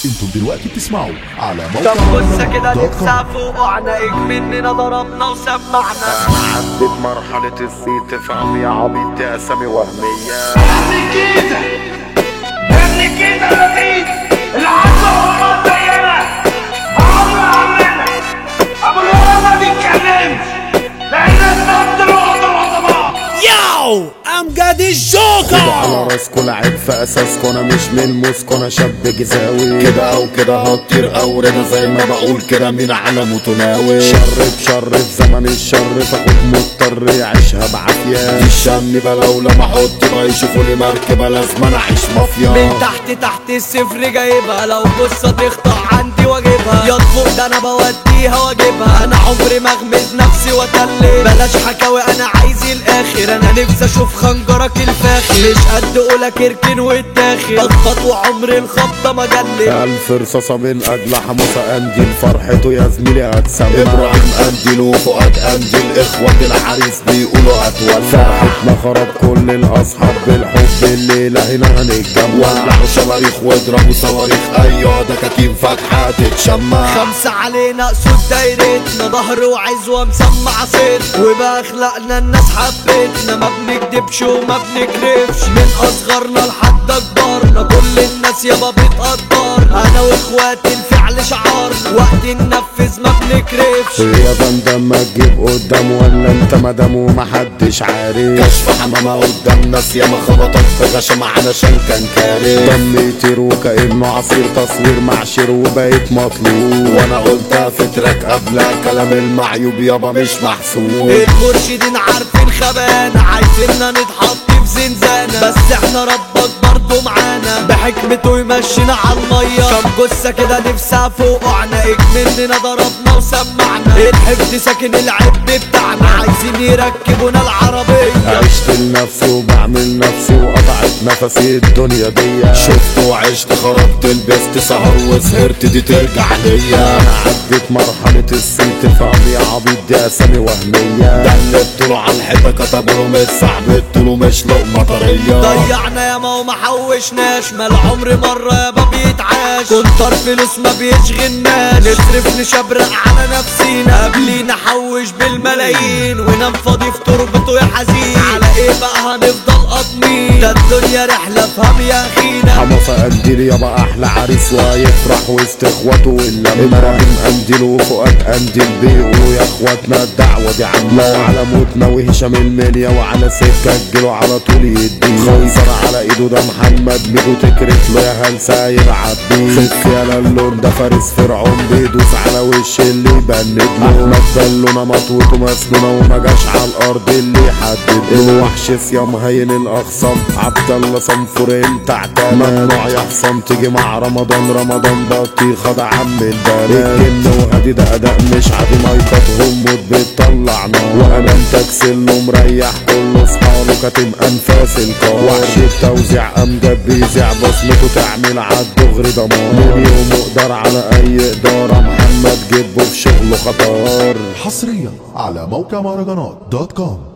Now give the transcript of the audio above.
انتم دلوقتي بتسمعوا على طب موقع بص كده دوت كوم. نتسع فوقعنا ايه مننا ضربنا وسمعنا انا عديت مرحلة الصيت فهم يا عبيط يا اسامي وهمية ابن كده ابن كده لذيذ العصا هو زينا عمرو عمنا ابو الولد ما بيتكلمش لان النبض الوقت العظماء Yo, I'm got this joke كده على راسكو لعيب في اساسكو انا مش من موسكو انا شاب جزاوي كده او كده هطير او رضا زي ما بقول كده مين على متناول شر بشر في زمن الشر فاخد مضطر يعيشها بعافية دي الشن بلو لما احط بقى يشوفوا لي مركبة لازم انا اعيش مافيا من تحت تحت الصفر جايبها لو قصة تخطأ عندي واجيبها يا فوق ده انا بوديها واجيبها انا عمري ما اغمز نفسي واتلي بلاش حكاوي انا عايز الاخر انا نفسي اشوف خنجرك الفاخر مش قد قولك اركن والداخل بخبط وعمري الخبطة ما جلت ألف رصاصة من أجل حموسة أنديل فرحته يا زميلي هتسمع إبراهيم أنديل وفؤاد أنديل إخوة العريس بيقولوا أتول فرحتنا خرب كل الأصحاب بالحب الليلة هنا هنتجمع ولعوا شماريخ واضربوا صواريخ أيوة ده كتيم فاتحة تتشمع خمسة علينا قصود دايرتنا ظهر وعزوة مسمع صيت وبأخلاقنا الناس حبتنا ما بنكدبش وما بنكرفش من أصغرنا لحد أكبرنا كل الناس يابا بتقدر أنا وإخواتي الفعل شعارنا وقت ننفذ ما بنكرفش يا فندم ما تجيب قدام ولا انت مدام ومحدش عارف كشف حمامة قدام ناس ياما خبطت في غشم علشان كان كارف دم يطير وكأنه عصير تصوير معشر وبقيت مطلوب وانا قلتها في تراك قبلها كلام المعيوب يابا مش محسوب المرشدين عارفين خبانا عايزيننا نتحط في زنزانة بس احنا ربك برضو معانا بحكمته يمشينا على المية كم جثة كده نفسها فوقعنا ايه مننا ضربنا وسمعنا الحفظ ساكن العب بتاعنا عايزين يركبونا العربية عشت لنفسي وبعمل نفسي وقطعت نفسي الدنيا دي شفت وعشت خرجت لبست سهر وسهرت دي ترجع ليا انا عديت مرحلة الصيت فهم يا عبيط دي اسامي وهمية دلت له على الحيطة كتبوا له مش صعب له مش لقمة طرية ضيعنا يا ما وما حوشناش ما العمر مرة يابا بيتعاش كنتر فلوس ما بيشغلناش نصرف نشبرق على نفسينا قبلي نحوش بالملايين ونام فاضي في تربته يا حزين على ايه بقى هنفضل قاطمين ده الدنيا رحلة فهم يا اخينا حماسة قنديل يابا احلى عريس ويفرح وسط اخواته واللمة ابراهيم قنديل وفؤاد قنديل بيقولوا يا اخواتنا الدعوة دي عاملة وعلى موتنا وهشام المنيا وعلى سكة تجيله على طول يديه خنصر على ايده ده محمد ميدو تكرف له يا هلسة يلعب بيه خف يا اللون ده فارس فرعون بيدوس على وش اللي يبند له احمد بلونا مطوته مسنونة وما جاش على الارض اللي يحدد له الوحش صيام هين الاخصام عبد الله صنفورين تعتان ممنوع يا حصان تيجي مع رمضان رمضان بطيخة ده عم البنات الجن وهادي ده اداء مش عادي مايكاتهم موت بتطلع نار وانا متكسل له مريح كل اصحابه كاتم انفاس القار وحش التوزيع امجد بيذيع بصمته تعمل عالدغري دمار من يوم مقدر على اي اداره محمد جيبه في شغله خطر حصريا على موقع مهرجانات دوت كوم